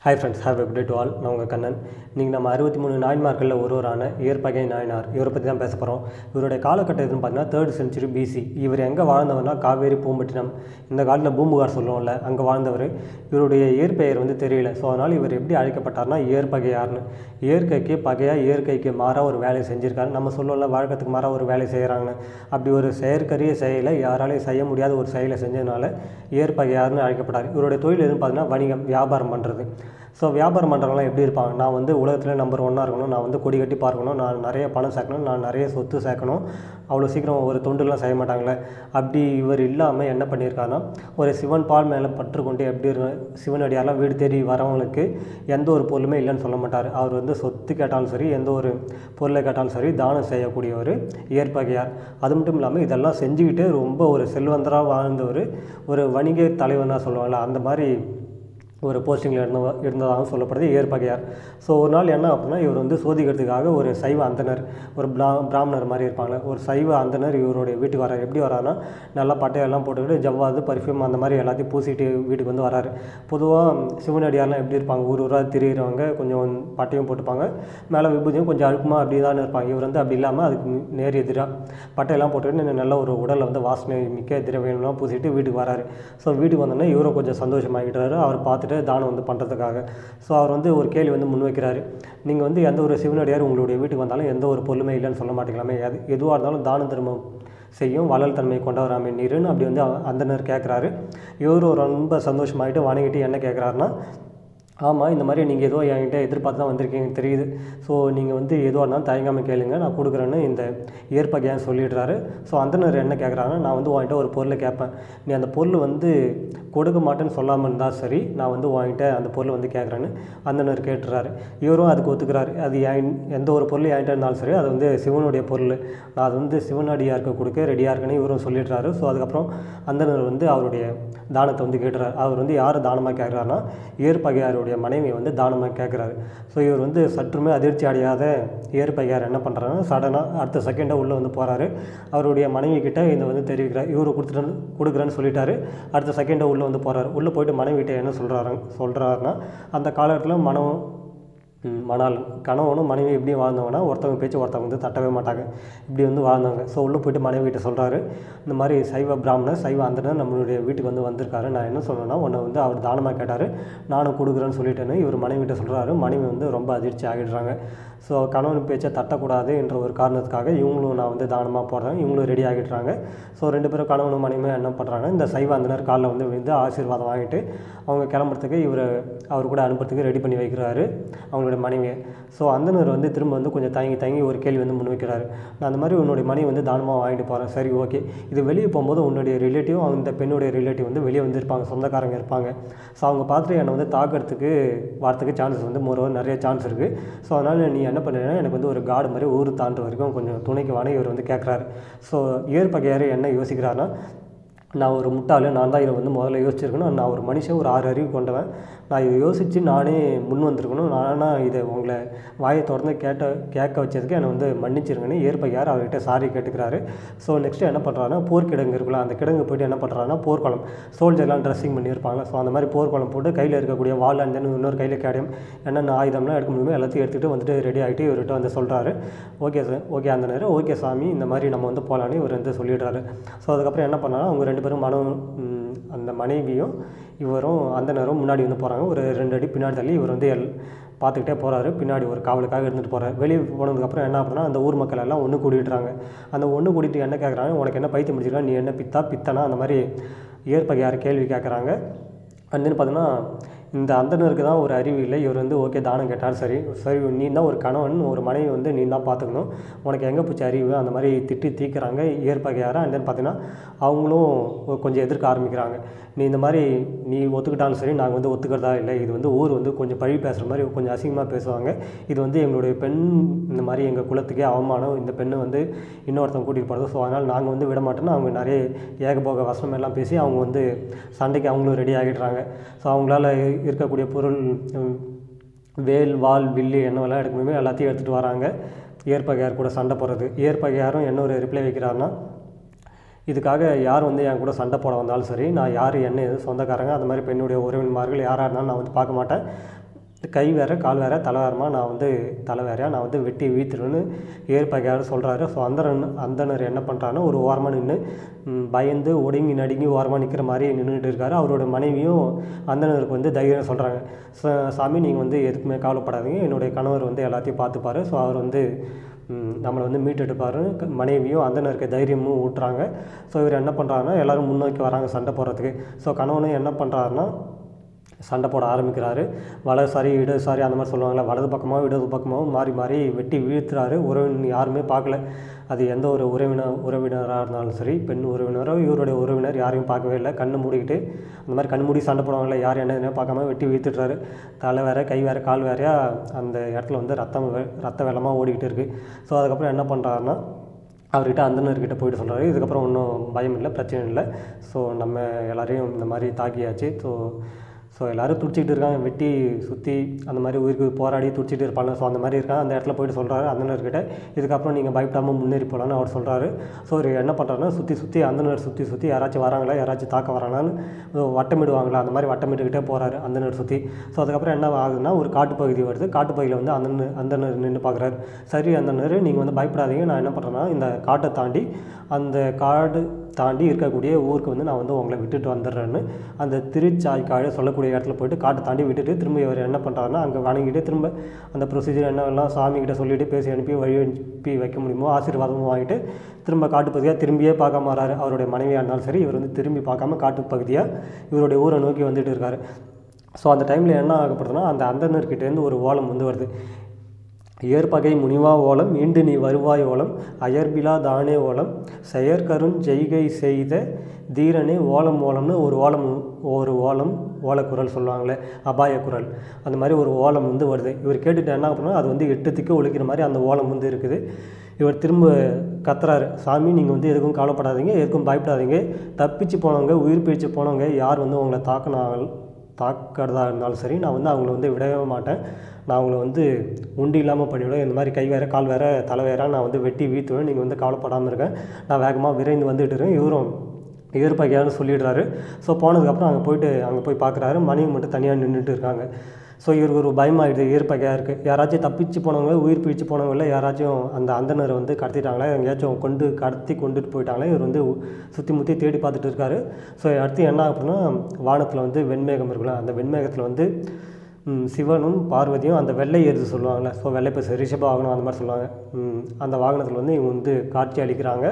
hi friends have எப்டே to all நான் உங்கள் கண்ணன் நீங்கள் நம்ம அறுபத்தி மூணு நாயன்மார்களில் ஒருவரான இயற்பகை நாயனார் இவரை பற்றி தான் பேச போகிறோம் இவருடைய காலகட்டம் எதுன்னு பார்த்தீங்கன்னா தேர்ட் செஞ்சுரி பிசி இவர் எங்கே வாழ்ந்தவர்னா காவேரி பூம்பட்டினம் இந்த காலத்தில் பூம்புகார் சொல்லுவோம்ல அங்கே வாழ்ந்தவர் இவருடைய இயற்பெயர் வந்து தெரியல ஸோ அதனால் இவர் எப்படி அழைக்கப்பட்டார்னா இயற்பகையார்னு இயற்கைக்கு பகையாக இயற்கைக்கு மாறாக ஒரு வேலையை செஞ்சுருக்காரு நம்ம சொல்லுவோம்ல வழக்கத்துக்கு மாறாக ஒரு வேலையை செய்கிறாங்கன்னு அப்படி ஒரு செயற்கரிய செயலை யாராலையும் செய்ய முடியாத ஒரு செயலை செஞ்சதுனால இயற்பகையார்னு அழைக்கப்பட்டார் இவருடைய தொழில் எதுன்னு பார்த்தீங்கன்னா வணிகம் வியாபாரம் பண்ணுறது ஸோ வியாபாரம் பண்ணுறவங்களாம் எப்படி இருப்பாங்க நான் வந்து உலகத்தில் நம்பர் ஒன்னாக இருக்கணும் நான் வந்து கொடி கட்டி பார்க்கணும் நான் நிறைய பணம் சேர்க்கணும் நான் நிறைய சொத்து சேர்க்கணும் அவ்வளோ சீக்கிரம் ஒரு தொண்டுலாம் செய்ய மாட்டாங்களே அப்படி இவர் இல்லாமல் என்ன பண்ணியிருக்காருன்னா ஒரு சிவன் பால் மேலே பற்று கொண்டு எப்படி இரு சிவன் அடியாரெலாம் வீடு தேடி வரவங்களுக்கு எந்த ஒரு பொருளுமே இல்லைன்னு சொல்ல மாட்டார் அவர் வந்து சொத்து கேட்டாலும் சரி எந்த ஒரு பொருளை கேட்டாலும் சரி தானம் செய்யக்கூடிய ஒரு இயற்பகையார் அது மட்டும் இல்லாமல் இதெல்லாம் செஞ்சுக்கிட்டு ரொம்ப ஒரு செல்வந்தராக வாழ்ந்தவர் ஒரு வணிக தலைவனாக சொல்லுவாங்கள்ல அந்த மாதிரி ஒரு போஸ்டிங்கில் இருந்த இருந்ததாகவும் சொல்லப்படுது ஏற்பகையார் ஸோ ஒரு நாள் என்ன அப்படின்னா இவர் வந்து சோதிக்கிறதுக்காக ஒரு சைவ அந்தனர் ஒரு பிரா பிராமணர் மாதிரி இருப்பாங்க ஒரு சைவ அந்தனர் இவருடைய வீட்டுக்கு வரார் எப்படி வராருன்னா நல்லா பட்டையெல்லாம் போட்டுக்கிட்டு ஜவ்வாது பர்ஃப்யூம் அந்த மாதிரி எல்லாத்தையும் பூசிட்டு வீட்டுக்கு வந்து வராரு பொதுவாக சிவனடியார்லாம் எப்படி இருப்பாங்க ஊர் ஊராக திரியிறவங்க கொஞ்சம் பட்டையும் போட்டுப்பாங்க மேலே விபூதியும் கொஞ்சம் அழுக்குமா அப்படி தான் இருப்பாங்க இவர் வந்து அப்படி இல்லாமல் அதுக்கு நேர் எதிராக பட்டையெல்லாம் போட்டுக்கிட்டு நல்ல ஒரு உடலில் வந்து வாசனை மிக்க திரவியம்லாம் பூசிட்டு வீட்டுக்கு வராரு ஸோ வீட்டுக்கு வந்தோடனே இவரும் கொஞ்சம் சந்தோஷமாகிட்டாரு அவர் பார்த்துட்டு வந்துட்டு தானம் வந்து பண்ணுறதுக்காக ஸோ அவர் வந்து ஒரு கேள்வி வந்து முன்வைக்கிறாரு நீங்கள் வந்து எந்த ஒரு சிவனடியார் உங்களுடைய வீட்டுக்கு வந்தாலும் எந்த ஒரு பொருளுமே இல்லைன்னு சொல்ல மாட்டீங்களாமே எது எதுவாக இருந்தாலும் தானம் தர்மம் செய்யும் வளல் தன்மை கொண்டவராமே நீருன்னு அப்படி வந்து அந்தனர் கேட்குறாரு இவரும் ரொம்ப சந்தோஷமாயிட்டு வணங்கிட்டு என்ன கேட்குறாருன்னா ஆமாம் இந்த மாதிரி நீங்கள் ஏதோ என்கிட்ட எதிர்பார்த்து தான் வந்திருக்கீங்க தெரியுது ஸோ நீங்கள் வந்து எதுவாக இருந்தாலும் தயங்காமல் கேளுங்க நான் கொடுக்குறேன்னு இந்த ஏற்பகையான்னு சொல்லிடுறாரு ஸோ அந்தனர் என்ன கேட்குறாங்கன்னா நான் வந்து உன்கிட்ட ஒரு பொருளை கேட்பேன் நீ அந்த பொருள் வந்து கொடுக்க மாட்டேன்னு சொல்லாமல் இருந்தால் சரி நான் வந்து உன்கிட்ட அந்த பொருளை வந்து கேட்குறேன்னு அந்தனர் கேட்டுறாரு இவரும் அதுக்கு ஒத்துக்கிறாரு அது என் எந்த ஒரு பொருள் என்கிட்ட இருந்தாலும் சரி அது வந்து சிவனுடைய பொருள் நான் அது வந்து சிவனடியாருக்கு கொடுக்க ரெடியாக இருக்கேன்னு இவரும் சொல்லிடுறாரு ஸோ அதுக்கப்புறம் அந்தனர் வந்து அவருடைய தானத்தை வந்து கேட்டுறாரு அவர் வந்து யார் தானமாக கேட்குறாருன்னா ஏற்பகையாருடைய மனைவியை வந்து தானமாக கேட்குறாரு ஸோ இவர் வந்து சற்றுமே அதிர்ச்சி அடையாத ஏற்பகையார் என்ன பண்ணுறாருன்னா சடனாக அடுத்த செகண்டாக உள்ளே வந்து போகிறாரு அவருடைய மனைவி கிட்ட இதை வந்து தெரிவிக்கிறார் இவர் கொடுத்துட்டு கொடுக்குறேன்னு சொல்லிட்டாரு அடுத்த செகண்டாக உள்ளே வந்து போகிறாரு உள்ளே போயிட்டு மனைவி கிட்ட என்ன சொல்கிறாரு சொல்கிறாருன்னா அந்த காலகட்டத்தில் மனம் மணால் கணவனும் மனைவி எப்படி வாழ்ந்தவங்கன்னா ஒருத்தவங்க பேச்சு ஒருத்தவங்க வந்து தட்டவே மாட்டாங்க இப்படி வந்து வாழ்ந்தவங்க ஸோ உள்ளே போயிட்டு மனைவி கிட்ட சொல்கிறாரு இந்த மாதிரி சைவ பிராமணர் சைவ அந்தனர் நம்மளுடைய வீட்டுக்கு வந்து வந்திருக்காரு நான் என்ன சொல்லணும்னா உன்னை வந்து அவர் தானமாக கேட்டார் நானும் கொடுக்குறேன்னு சொல்லிட்டேன்னு இவர் மனைவி கிட்ட சொல்கிறாரு மனைவி வந்து ரொம்ப அதிர்ச்சி ஆகிடுறாங்க ஸோ கணவன் பேச்சை தட்டக்கூடாது என்ற ஒரு காரணத்துக்காக இவங்களும் நான் வந்து தானமாக போடுறேன் இவங்களும் ரெடி ஆகிடுறாங்க ஸோ ரெண்டு பேரும் கணவனும் மனைவியும் என்ன பண்ணுறாங்க இந்த சைவ அந்தனர் காலில் வந்து விழுந்து ஆசீர்வாதம் வாங்கிட்டு அவங்க கிளம்புறதுக்கு இவர் அவர் கூட அனுப்புறதுக்கு ரெடி பண்ணி வைக்கிறாரு அவங்களுடைய மனைவியை ஸோ அந்தனர் வந்து திரும்ப வந்து கொஞ்சம் தயங்கி தயங்கி ஒரு கேள்வி வந்து முன் வைக்கிறாரு நான் அந்த மாதிரி உன்னுடைய மனைவி வந்து தானமாக வாங்கிட்டு போகிறேன் சரி ஓகே இது வெளியே போகும்போது உன்னுடைய ரிலேட்டிவ் அந்த பெண்ணுடைய ரிலேட்டிவ் வந்து வெளியே வந்திருப்பாங்க சொந்தக்காரங்க இருப்பாங்க ஸோ அவங்க பார்த்துட்டு என்னை வந்து தாக்கிறதுக்கு வரத்துக்கு சான்சஸ் வந்து மோரோவர் நிறைய சான்ஸ் இருக்குது ஸோ அதனால் நீ என்ன பண்ணுறேன்னா எனக்கு வந்து ஒரு காடு மாதிரி ஊர் தாண்டுற வரைக்கும் கொஞ்சம் துணைக்கு வாங்க இவர் வந்து கேட்குறாரு ஸோ ஏற்பகையார் என்ன யோசிக்கிறாருன்னா நான் ஒரு முட்டாள் நான் தான் இதை வந்து முதல்ல யோசிச்சிருக்கணும் நான் ஒரு மனுஷன் ஒரு ஆறு அறிவு கொண்டவன் நான் இதை யோசித்து நானே முன் வந்திருக்கணும் நானாக இதை உங்களை வாயை திறந்து கேட்ட கேட்க வச்சதுக்கு என்னை வந்து மன்னிச்சிருங்கன்னு ஏற்பகையார் அவர்கிட்ட சாரி கேட்டுக்கிறாரு ஸோ நெக்ஸ்ட்டு என்ன பண்ணுறாருன்னா போர்க்கிடங்கு இருக்குல்ல அந்த கிடங்கு போய்ட்டு என்ன பண்ணுறாருன்னா போர்க்குளம் சோல்ஜர்லாம் ட்ரெஸ்ஸிங் பண்ணியிருப்பாங்க ஸோ அந்த மாதிரி போர்க்குளம் போட்டு கையில் இருக்கக்கூடிய வால் அண்ட் இன்னொரு கையில் கேடையும் என்னென்ன ஆயுதம்லாம் எடுக்க முடியுமோ எல்லாத்தையும் எடுத்துகிட்டு வந்துட்டு ரெடி ஆகிட்டு இவர்கிட்ட வந்து சொல்கிறாரு ஓகே சார் ஓகே அந்த நேரம் ஓகே சாமி இந்த மாதிரி நம்ம வந்து போகலான்னு இவர் வந்து சொல்லிடுறாரு ஸோ அதுக்கப்புறம் என்ன பண்ணாலும் அவங்க ரெண்டு பேரும் மனம் அந்த மனைவியும் இவரும் அந்த நேரம் முன்னாடி வந்து போகிறாங்க ஒரு ரெண்டு அடி பின்னாடி தள்ளி இவர் வந்து எல் பார்த்துக்கிட்டே போகிறாரு பின்னாடி ஒரு காவலுக்காக இருந்துட்டு போகிறார் வெளியே போனதுக்கப்புறம் என்ன அப்படின்னா அந்த ஊர் மக்கள் எல்லாம் ஒன்று கூட்டிடுறாங்க அந்த ஒன்று கூட்டிட்டு என்ன கேட்குறாங்க உனக்கு என்ன பைத்தியம் முடிச்சிருக்கா நீ என்ன பித்தா பித்தனா அந்த மாதிரி ஏற்பகையார் கேள்வி கேட்குறாங்க அண்ட் தென் பார்த்தீங்கன்னா இந்த அந்தனருக்கு தான் ஒரு அறிவு இல்லை இவர் வந்து ஓகே தானம் கேட்டார் சரி சரி நீ தான் ஒரு கணவன் ஒரு மனைவி வந்து நீ தான் பார்த்துக்கணும் உனக்கு எங்கே பிடிச்ச அறிவு அந்த மாதிரி திட்டி தீக்கிறாங்க ஏற்பகையார அண்ட் தென் பார்த்தீங்கன்னா அவங்களும் கொஞ்சம் எதிர்க்க ஆரம்பிக்கிறாங்க நீ இந்த மாதிரி நீ ஒத்துக்கிட்டாலும் சரி நாங்கள் வந்து ஒத்துக்கிறதா இல்லை இது வந்து ஊர் வந்து கொஞ்சம் பழி பேசுகிற மாதிரி கொஞ்சம் அசிங்கமாக பேசுவாங்க இது வந்து எங்களுடைய பெண் இந்த மாதிரி எங்கள் குலத்துக்கே அவமானம் இந்த பெண்ணை வந்து இன்னொருத்தவங்க கூட்டிகிட்டு போகிறது ஸோ அதனால் நாங்கள் வந்து விட மாட்டோம்னு அவங்க நிறைய ஏகபோக வசனம் எல்லாம் பேசி அவங்க வந்து சண்டைக்கு அவங்களும் ரெடி ஆகிடுறாங்க ஸோ அவங்களால இருக்கக்கூடிய பொருள் வேல் வால் வில்லு என்னவெல்லாம் எடுக்க முடியுமோ எல்லாத்தையும் எடுத்துகிட்டு வராங்க ஏற்பகையார் கூட சண்டை போடுறது ஏற்பகையாரும் என்ன ஒரு ரிப்ளை வைக்கிறாருன்னா இதுக்காக யார் வந்து என் கூட சண்டை போட வந்தாலும் சரி நான் யார் என்ன எது சொந்தக்காரங்க அந்த மாதிரி பெண்ணுடைய உறவின்மார்கள் யாராக இருந்தாலும் நான் வந்து பார்க்க மாட்டேன் கை வேற கால் வேற தலை வேறமா நான் வந்து தலை வேறையா நான் வந்து வெட்டி வீழ்த்துருவேன்னு ஏற்பகையார் சொல்கிறாரு ஸோ அந்தரன் அந்தனர் என்ன பண்ணுறாருன்னா ஒரு ஓரமாக நின்று பயந்து ஒடுங்கி நடுங்கி ஓரமாக நிற்கிற மாதிரி நின்றுட்டு இருக்காரு அவரோட மனைவியும் அந்தனருக்கு வந்து தைரியம் சொல்கிறாங்க சாமி நீங்கள் வந்து எதுக்குமே கவலைப்படாதீங்க என்னுடைய கணவர் வந்து எல்லாத்தையும் பார்த்துப்பாரு ஸோ அவர் வந்து ம், நம்மளை வந்து மீட்டெடுப்பாரு க- மனைவியும் அந்தனருக்கு தைரியமும் ஊட்டுறாங்க ஸோ இவர் என்ன பண்ணுறாருன்னா எல்லாரும் முன்னோக்கி வராங்க சண்டை போடுறதுக்கு ஸோ கணவனும் என்ன பண்ணுறாருன்னா சண்டை போட ஆரம்பிக்கிறாரு வலதுசாரி இடதுசாரி அந்த மாதிரி சொல்லுவாங்கள்ல வலது பக்கமாகவும் இடது பக்கமாகவும் மாறி மாறி வெட்டி வீழ்த்துறாரு உறவின் யாருமே பார்க்கல அது எந்த ஒரு உறவினர் உறவினராக இருந்தாலும் சரி பெண் உறவினரோ இவருடைய உறவினர் யாரையும் பார்க்கவே இல்லை கண்ணை மூடிக்கிட்டு அந்த மாதிரி கண் மூடி சண்டை போடுவாங்கல்ல யார் என்ன என்ன பார்க்காம வெட்டி வீழ்த்துட்றாரு தலை வேற கை வேற கால் வேறையா அந்த இடத்துல வந்து ரத்தம் வெ- ரத்த வெள்ளமாக ஓடிக்கிட்டு இருக்குது ஸோ அதுக்கப்புறம் என்ன பண்ணுறாருன்னா அவர்கிட்ட அந்தனர்கிட்ட போயிட்டு சொல்கிறாரு இதுக்கப்புறம் ஒன்றும் பயம் இல்லை பிரச்சனை இல்லை ஸோ நம்ம எல்லாரையும் இந்த மாதிரி தாக்கியாச்சு ஸோ ஸோ எல்லோரும் துடிச்சிக்கிட்டு இருக்காங்க வெட்டி சுற்றி அந்த மாதிரி உயிருக்கு போராடி துடிச்சிட்டு இருப்பாங்க ஸோ அந்த மாதிரி இருக்காங்க அந்த இடத்துல போயிட்டு சொல்கிறாரு அந்தனர்கிட்ட இதுக்கப்புறம் நீங்கள் பயப்படாமல் முன்னேறி போகலான்னு அவர் சொல்கிறாரு ஸோ அவர் என்ன பண்ணுறாருன்னா சுற்றி சுற்றி அந்தனர் சுற்றி சுற்றி யாராச்சும் வராங்களா யாராச்சும் தாக்க வராங்களான்னு வட்டமிடுவாங்களா அந்த மாதிரி வட்டமிட்டுக்கிட்டே போகிறாரு அந்தனர் சுற்றி ஸோ அதுக்கப்புறம் என்ன ஆகுதுன்னா ஒரு காட்டுப்பகுதி வருது காட்டுப்பகுதியில் வந்து அந்தனர் அந்தனர் நின்று பார்க்குறாரு சரி அந்தனர் நீங்கள் வந்து பயப்படாதீங்க நான் என்ன பண்ணுறேன்னா இந்த காட்டை தாண்டி அந்த காடு தாண்டி இருக்கக்கூடிய ஊருக்கு வந்து நான் வந்து உங்களை விட்டுட்டு வந்துடுறேன்னு அந்த திருச்சாய்க்காடு சொல்லக்கூடிய இடத்துல போயிட்டு காட்டை தாண்டி விட்டுட்டு திரும்ப இவர் என்ன பண்ணுறாருன்னா அங்கே வணங்கிட்டு திரும்ப அந்த ப்ரொசீஜர் என்னெல்லாம் சாமிகிட்ட சொல்லிட்டு பேசி அனுப்பி வழி அனுப்பி வைக்க முடியுமோ ஆசீர்வாதமும் வாங்கிட்டு திரும்ப காட்டுப்பகுதியாக திரும்பியே பார்க்காம வராரு அவருடைய மனைவியாக இருந்தாலும் சரி இவர் வந்து திரும்பி பார்க்காம காட்டுப்பகுதியாக இவருடைய ஊரை நோக்கி வந்துட்டு இருக்காரு ஸோ அந்த டைமில் என்ன ஆகப்படுதுன்னா அந்த அந்தனர்கிட்டேருந்து ஒரு ஓலம் வந்து வருது ஏற்பகை முனிவா ஓலம் மீண்டு நீ வருவாய் ஓலம் அயர்பிலா தானே ஓலம் செயற்கருஞ் செய்கை செய்த தீரனே ஓலம் ஓலம்னு ஒரு ஓலம் ஒரு ஓலம் ஓலக்குரல் சொல்லுவாங்களே அபாய குரல் அந்த மாதிரி ஒரு ஓலம் வந்து வருது இவர் கேட்டுட்டு என்ன பண்ணால் அது வந்து எட்டு திக்கு ஒழிக்கிற மாதிரி அந்த ஓலம் வந்து இருக்குது இவர் திரும்ப கத்துறாரு சாமி நீங்கள் வந்து எதுக்கும் கவலைப்படாதீங்க எதுக்கும் பயப்படாதீங்க தப்பிச்சு போனவங்க உயிர் பிழைச்சு போனவங்க யார் வந்து உங்களை தாக்கினாங்க தாக்கிறதா இருந்தாலும் சரி நான் வந்து அவங்கள வந்து விடவே மாட்டேன் நான் அவங்கள வந்து உண்டு இல்லாமல் பண்ணிவிடுவேன் இந்த மாதிரி கை வேற கால் வேற தலை வேற நான் வந்து வெட்டி வீழ்த்துவேன் நீங்கள் வந்து கவலைப்படாமல் இருக்கேன் நான் வேகமாக விரைந்து வந்துட்டு இருக்கேன் இவரும் எதிர்பார்க்கையான்னு சொல்லிடுறாரு ஸோ போனதுக்கப்புறம் அங்கே போயிட்டு அங்கே போய் பார்க்குறாரு மனைவி மட்டும் தனியாக நின்றுட்டு இருக்காங்க ஸோ இவருக்கு ஒரு பயமாயிடுது ஈர்ப்பகையாக இருக்குது யாராச்சும் தப்பிச்சு போனவங்க உயிர் பிடிச்சு போனவங்கள யாராச்சும் அந்த அந்தனரை வந்து கடத்திட்டாங்களா எங்கேயாச்சும் கொண்டு கடத்தி கொண்டுட்டு போயிட்டாங்களா இவர் வந்து சுற்றி முற்றி தேடி பார்த்துட்டு இருக்காரு ஸோ அடுத்து என்ன அப்படின்னா வானத்தில் வந்து வெண்மேகம் இருக்குல்ல அந்த வெண்மேகத்தில் வந்து ம், சிவனும் பார்வதியும் அந்த வெள்ளை எருது சொல்லுவாங்கள்ல ஸோ வெள்ளை பஸ் ரிஷப வாகனம் அந்த மாதிரி சொல்லுவாங்க ம், அந்த வாகனத்தில் வந்து இவங்க வந்து காட்சி அளிக்கிறாங்க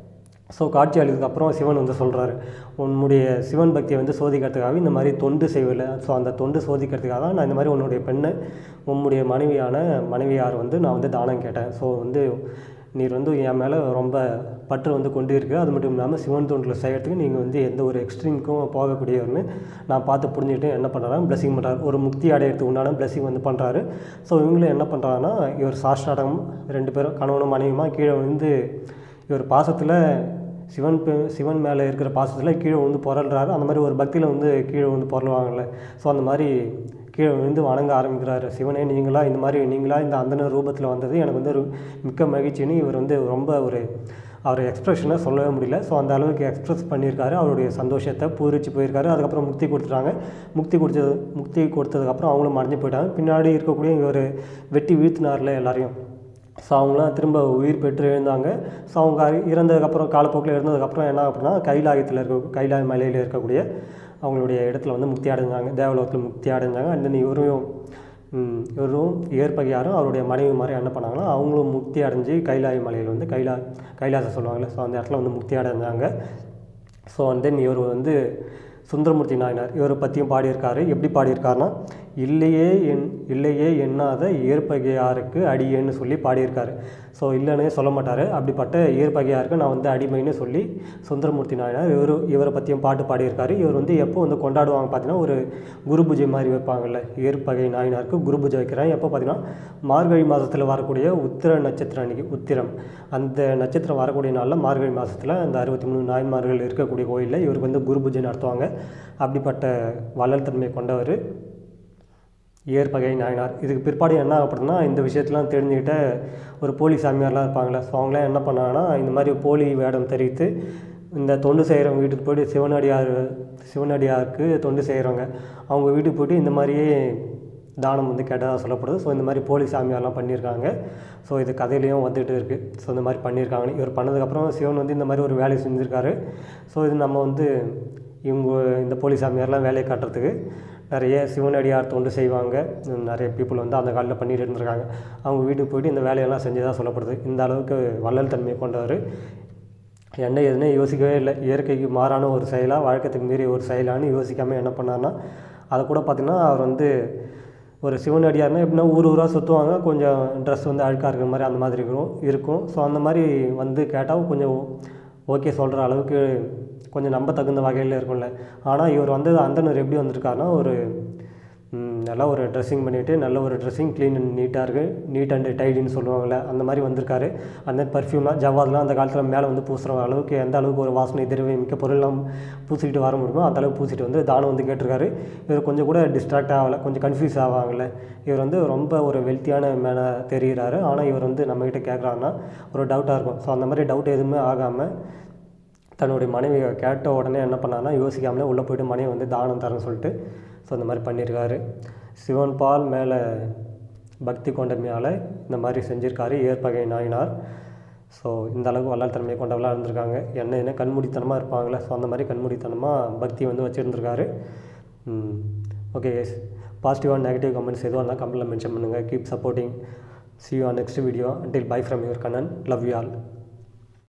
ஸோ காட்சி அளித்ததுக்கப்புறம் சிவன் வந்து சொல்கிறாரு உன்னுடைய சிவன் பக்தியை வந்து சோதிக்கிறதுக்காக இந்த மாதிரி தொண்டு செய்யல ஸோ அந்த தொண்டு சோதிக்கிறதுக்காக தான் நான் இந்த மாதிரி உன்னுடைய பெண்ணை உன்னுடைய மனைவியான மனைவியார் வந்து நான் வந்து தானம் கேட்டேன் ஸோ வந்து நீர் வந்து என் மேலே ரொம்ப பற்று வந்து கொண்டு இருக்கு அது மட்டும் இல்லாமல் சிவன் தொண்டில் செய்யறதுக்கு நீங்கள் வந்து எந்த ஒரு எக்ஸ்ட்ரீமுக்கும் போகக்கூடியவர்னு நான் பார்த்து புரிஞ்சுக்கிட்டு என்ன பண்ணுறாரு பிளஸிங் பண்ணுறாரு ஒரு முக்தி அடையிறதுக்கு உண்டான பிளஸிங் வந்து பண்ணுறாரு ஸோ இவங்களும் என்ன பண்ணுறாங்கன்னா இவர் சாஷ்டாடம் ரெண்டு பேரும் கணவனும் மனைவியுமா கீழே வந்து இவர் பாசத்தில் சிவன் பெ- சிவன் மேலே இருக்கிற பாசத்தில் கீழே வந்து புரள்றாரு அந்த மாதிரி ஒரு பக்தியில் வந்து கீழே வந்து புரளுவாங்கள்ல ஸோ அந்த மாதிரி கீழே விழுந்து வணங்க ஆரம்பிக்கிறாரு சிவனே நீங்களா இந்த மாதிரி நீங்களா இந்த அந்தனர் ரூபத்தில் வந்தது எனக்கு வந்து ஒரு மிக்க மகிழ்ச்சின்னு இவர் வந்து ரொம்ப ஒரு அவர் எக்ஸ்ப்ரெஷனை சொல்லவே முடியல ஸோ அந்த அளவுக்கு எக்ஸ்ப்ரெஸ் பண்ணியிருக்காரு அவருடைய சந்தோஷத்தை பூரிச்சு போயிருக்காரு அதுக்கப்புறம் முக்தி கொடுத்துட்டாங்க முக்தி கொடுத்தது முக்தி கொடுத்ததுக்கப்புறம் அவங்களும் மறைஞ்சு போயிட்டாங்க பின்னாடி இருக்கக்கூடிய இவர் வெட்டி வீழ்த்தினார்ல எல்லாரையும் ஸோ அவங்களாம் திரும்ப உயிர் பெற்று எழுந்தாங்க ஸோ அவங்க அறி- இறந்ததுக்கப்புறம் காலப்போக்கில் இருந்ததுக்கப்புறம் என்ன அப்படின்னா கைலாயத்தில் இருக்க கைலாய மலையில் இருக்கக்கூடிய அவங்களுடைய இடத்துல வந்து முக்தி அடைஞ்சாங்க தேவலோகத்தில் முக்தி அடைஞ்சாங்க அண்ட் தென் இவரும் ம், இவரும் ஏற்பகையாரும் அவருடைய மனைவி மாதிரி என்ன பண்ணாங்கன்னா அவங்களும் முக்தி அடைஞ்சு கைலாய மலையில் வந்து கைலா கைலாசம் சொல்லுவாங்கள்ல ஸோ அந்த இடத்துல வந்து முக்தி அடைஞ்சாங்க ஸோ அண்ட் தென் இவர் வந்து சுந்தரமூர்த்தி நாயனார் இவரை பற்றியும் பாடியிருக்காரு எப்படி பாடியிருக்காருன்னா இல்லையே என் இல்லையே எண்ணாத ஏற்பகையாருக்கு அடியேன்னு சொல்லி பாடியிருக்காரு ஸோ இல்லைன்னே சொல்ல மாட்டார் அப்படிப்பட்ட ஏற்பகையாருக்கு நான் வந்து அடிமைன்னு சொல்லி சுந்தரமூர்த்தி நாயனார் இவர் இவரை பற்றியும் பாட்டு பாடியிருக்காரு இவர் வந்து எப்போ வந்து கொண்டாடுவாங்க பார்த்தீங்கன்னா ஒரு குரு பூஜை மாதிரி வைப்பாங்கல்ல ஏற்பகை நாயனாருக்கு குரு பூஜை வைக்கிறாங்க எப்போ பார்த்தீங்கன்னா மார்கழி மாதத்தில் வரக்கூடிய உத்திர நட்சத்திரம் அன்னைக்கு உத்திரம் அந்த நட்சத்திரம் வரக்கூடிய நாளில் மார்கழி மாதத்தில் அந்த அறுபத்தி மூணு நாயன்மார்கள் இருக்கக்கூடிய கோயிலில் இவருக்கு வந்து குரு பூஜை நடத்துவாங்க அப்படிப்பட்ட வள்ளல் தன்மை கொண்டவர் ஏற்பகை நாயனார் இதுக்கு பிற்பாடு என்ன அப்படின்னா இந்த விஷயத்தெலாம் தெரிஞ்சுக்கிட்ட ஒரு போலி சாமியார்லாம் இருப்பாங்களே ஸோ அவங்களாம் என்ன பண்ணாங்கன்னா இந்த மாதிரி போலி வேடம் தெரிவித்து இந்த தொண்டு செய்கிறவங்க வீட்டுக்கு போயிட்டு சிவனடியார் சிவனடியாருக்கு தொண்டு செய்கிறவங்க அவங்க வீட்டுக்கு போயிட்டு இந்த மாதிரியே தானம் வந்து கேட்டதாக சொல்லப்படுது ஸோ இந்த மாதிரி போலி சாமியார்லாம் பண்ணியிருக்காங்க ஸோ இது கதையிலையும் வந்துட்டு இருக்குது ஸோ இந்த மாதிரி பண்ணியிருக்காங்க இவர் பண்ணதுக்கப்புறம் சிவன் வந்து இந்த மாதிரி ஒரு வேலையை செஞ்சுருக்காரு ஸோ இது நம்ம வந்து இவங்க இந்த போலி சாமியார்லாம் வேலையை காட்டுறதுக்கு நிறைய சிவனடியார் தொண்டு செய்வாங்க நிறைய பீப்புள் வந்து அந்த காலத்தில் பண்ணிட்டு இருந்திருக்காங்க அவங்க வீட்டுக்கு போயிட்டு இந்த வேலையெல்லாம் செஞ்சதாக சொல்லப்படுது இந்த அளவுக்கு வள்ளல் தன்மையை கொண்டவர் என்ன எதுனே யோசிக்கவே இல்லை இயற்கைக்கு மாறான ஒரு செயலாக வழக்கத்துக்கு மீறி ஒரு செயலான்னு யோசிக்காமல் என்ன பண்ணார்னா அதை கூட பார்த்திங்கன்னா அவர் வந்து ஒரு சிவனடியார்னா எப்படின்னா ஊர் ஊராக சுற்றுவாங்க கொஞ்சம் ட்ரெஸ் வந்து அழுக்காக இருக்கிற மாதிரி அந்த மாதிரி இருக்கும் இருக்கும் ஸோ அந்த மாதிரி வந்து கேட்டால் கொஞ்சம் ஓகே சொல்கிற அளவுக்கு கொஞ்சம் நம்ப தகுந்த வகையில் இருக்கும்ல ஆனால் இவர் வந்து அந்தனர் எப்படி வந்திருக்காருன்னா ஒரு ம், நல்லா ஒரு ட்ரெஸ்ஸிங் பண்ணிவிட்டு நல்ல ஒரு ட்ரெஸ்ஸிங் க்ளீன் அண்ட் நீட்டாக இருக்குது நீட் அண்ட் டைடின்னு சொல்லுவாங்கள்ல அந்த மாதிரி வந்திருக்காரு அந்த பர்ஃப்யூம்லாம் ஜவ்வாதுலாம் அந்த காலத்தில் மேலே வந்து பூசுகிற அளவுக்கு எந்த அளவுக்கு ஒரு வாசனை திரவியம் மிக்க பொருள்லாம் பூசிக்கிட்டு வர முடியுமோ அந்த அளவுக்கு பூசிட்டு வந்து தானம் வந்து கேட்டிருக்காரு இவர் கொஞ்சம் கூட டிஸ்ட்ராக்ட் ஆகலை கொஞ்சம் கன்ஃபியூஸ் ஆவாங்கல்ல இவர் வந்து ரொம்ப ஒரு வெல்த்தியான மேன தெரிகிறாரு ஆனால் இவர் வந்து நம்மக்கிட்ட கேட்குறாருன்னா ஒரு டவுட்டாக இருக்கும் ஸோ அந்த மாதிரி டவுட் எதுவுமே ஆகாமல் தன்னுடைய மனைவி கேட்ட உடனே என்ன பண்ணார்னா யோசிக்காமலே உள்ளே போயிட்டு மனைவி வந்து தானம் தரேன்னு சொல்லிட்டு ஸோ இந்த மாதிரி பண்ணியிருக்காரு சிவன் பால் மேலே பக்தி கொண்டமையால் இந்த மாதிரி செஞ்சுருக்காரு ஏற்பகை நாயினார் ஸோ இந்த அளவுக்கு வல்லால் திறமையை கொண்டவளாக இருந்திருக்காங்க என்ன என்ன கண்மூடித்தனமாக இருப்பாங்களே ஸோ அந்த மாதிரி கண்மூடித்தனமாக பக்தி வந்து வச்சுருந்துருக்காரு okay yes positive and negative comments எதுவும் இருந்தால் கமெண்ட்டில் மென்ஷன் பண்ணுங்கள் keep supporting see you on next video until bye from your kannan love you all